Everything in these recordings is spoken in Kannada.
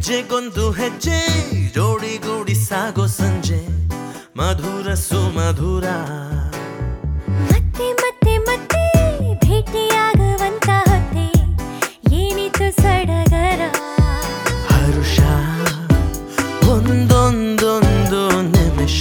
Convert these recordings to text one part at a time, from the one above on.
ಹೆಜ್ಜೆಗೊಂದು ಹೆಜ್ಜೆ ಜೋಡಿಗೂಡಿ ಸಾಗೋ ಸಂಜೆ ಮಧುರ ಸುಮಧುರ ಮತ್ತೆ ಮತ್ತೆ ಮತ್ತೆ ಭೇಟಿಯಾಗುವಂತ ಹೊತ್ತೆ ಏನಿತು ಸಡಗರ ಹರುಷ ಒಂದೊಂದೊಂದು ನಿಮಿಷ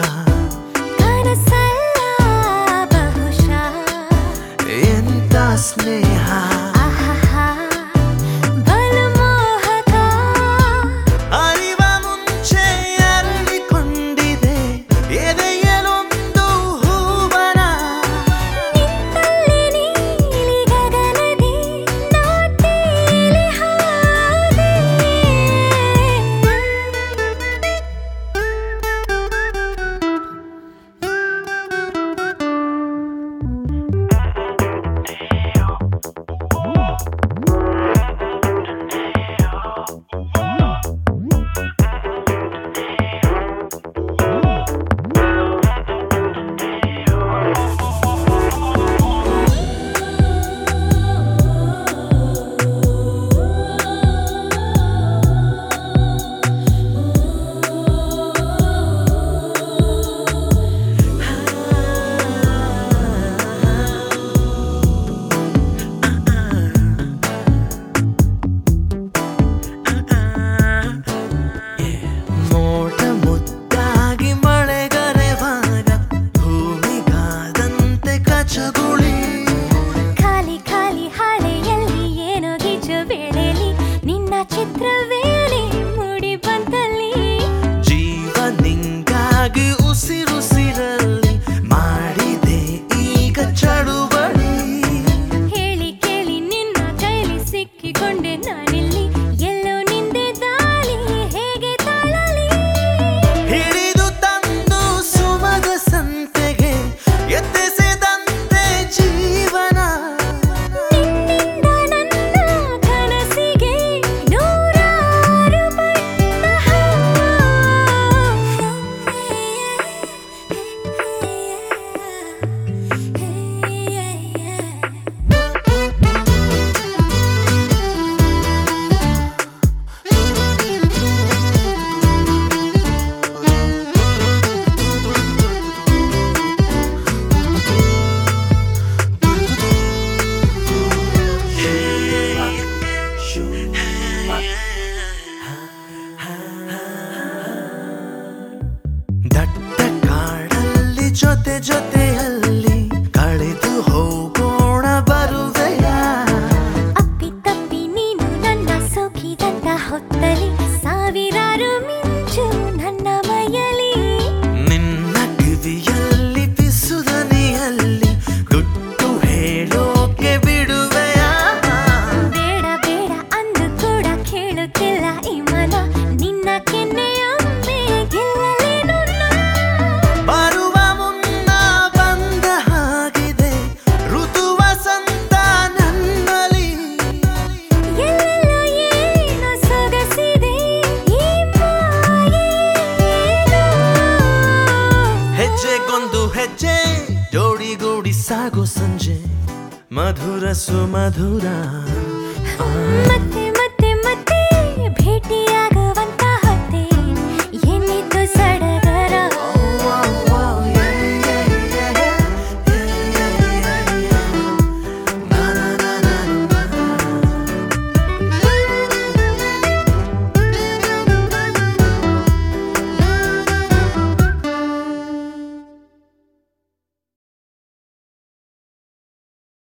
ಕನಸಲ್ಲ ಬಹುಶಃ ಎಂತ ಸ್ನೇಹ ಆಹಾಹಾ ಬಲು ಮೋಹಕ ಅರಿವ ಮುಂಚೆ ಅರಳಿಕೊಂಡಿದೆ ಎದೆಯಲೊಂದು ಹೂವನ ನಿಂತಲ್ಲಿ ನೀಲಿ ಗಗನದಿ ನಾ ತೇಲಿ ಹೋದೆ ಮೋಟ ಮುದ್ದಾಗಿ ಮಳೆಗರೆವಾಗ ಭೂಮಿಗಾದಂತೆ ಕಚಗುಳಿ ಖಾಲಿ ಖಾಲಿ ಹಾಳೆಯಲ್ಲಿ ಏನೋ ಗಿಜು ಬೆಳೆಲಿ ನಿನ್ನ ಚಿತ್ರವೇಲಿ ಮೂಡಿ ಬಂತಲ್ಲಿ ಜೀವ ನಿಂಗಾಗಿ ಉಸಿರುಸಿರಲ್ಲಿ ಮಾಡಿದೆ ಈಗ ಚಳುವಳಿ ಹೇಳಿ ಕೇಳಿ ನಿನ್ನ ಕೈಲಿ ಸಿಕ್ಕಿಕೊಂಡೆ ನಾನಿಲ್ಲಿ ಎಲ್ಲೋ ನಿಂದೆ ದಾಳಿ ಹೇಗೆ ತಾಳಲಿ ಹಿಡಿದು ತಂದು ಸುಮದ ಸಂತೆಗೆ ಎತ್ತೆಸೆದಂತೆ ಜೀವನ ನಿನ್ನಿಂದ ನನ್ನ ಕನಸಿಗೆ ನೂರಾರು ಬಣ್ಣ ದಟ್ಟ ಕಾಡಲ್ಲಿ ಜೊತೆ ಜೊತೆಯಲ್ಲಿ ಕಳೆದು ಹೋಗೋಣ ಬರುವೆಯಾ ಅಪ್ಪಿ ತಪ್ಪಿ ನೀನು ನನ್ನ ಸೋಕಿದಂತ ಹೊತ್ತಲಿ ಸಾವಿರಾರು ಮಿಂಚು ನನ್ನ ಮೈಯಲಿ ನಿನ್ನ ಕಿವಿಯಲ್ಲಿ ಪಿಸುದನಿಯಲ್ಲಿ ಗುಟ್ಟು ಹೇಳೋಕೆ ಬಿಡುವೆಯಾ ಬೇಡ ಬೇಡ ಅಂದು ಕೂಡ ಕೇಳುತ್ತಿಲ್ಲ ಈ ಮನ ನಿನ್ನ ಕೆನ್ನೆಯೊಮ್ಮೆ ಗೆಲ್ಲಲೇನು ನಾ? ಬರುವ ಮುನ್ನ ಬಂದ ಹಾಗಿದೆ ಋತು ವಸಂತ ನನ್ನಲ್ಲಿ ಎಲ್ಲೆಲ್ಲೋ ಏನೋ ಸೊಗಸಿದೆ ಈ ಮಾಯೇನೋ. ಹೆಜ್ಜೆಗೊಂದು ಹೆಜ್ಜೆ ಜೋಡಿಗೂಡಿ ಸಾಗೋ ಸಂಜೆ ಮಧುರ ಸುಮಧುರ ಮತ್ತೆ